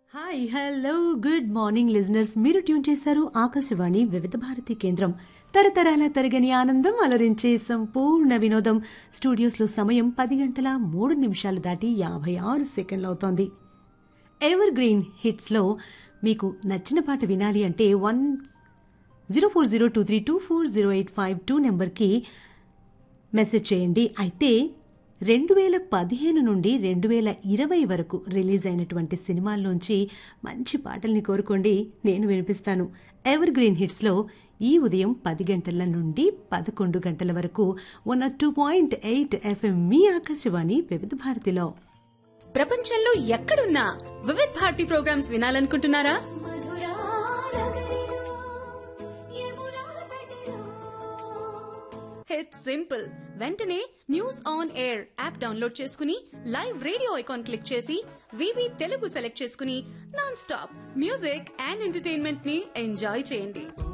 hi hello good morning listeners మీరు tune చేశారు ఆకాశవాణి వివిధ భారతి కేంద్రం తరతరాల తరగని ఆనందం అలరించే సంపూర్ణ వినోదం స్టూడియోస్లో సమయం పది గంటల మూడు నిమిషాలు దాటి యాభై ఆరు సెకండ్లు అవుతోంది ఎవర్ గ్రీన్ హిట్స్లో మీకు నచ్చిన పాట వినాలి అంటే one zero four zero two three two four zero eight five two నెంబర్కి మెసేజ్ చేయండి అయితే రెండు వేల పదిహేను నుండి రెండు వేల ఇరవై వరకు రిలీజ్ అయినటువంటి సినిమాల్లోంచి మంచి పాటల్ని కోరుకోండి నేను వినిపిస్తాను ఎవర్ గ్రీన్ హిట్స్లో ఈ ఉదయం పది గంటల నుండి పదకొండు గంటల వరకు one two point eight FM మీ ఆకాశవాణి వివిధ భారతిలో ప్రపంచంలో ఎక్కడున్నా వివిధ్ భారతి ప్రోగ్రామ్స్ వినాలనుకుంటున్నారా ఇట్స్ సింపుల్ వెంటనే news on air app download చేసుకుని లైవ్ రేడియో ఐకాన్ క్లిక్ చేసి వివి తెలుగు సెలెక్ట్ చేసుకుని non stop music and entertainment ని ఎంజాయ్ చేయండి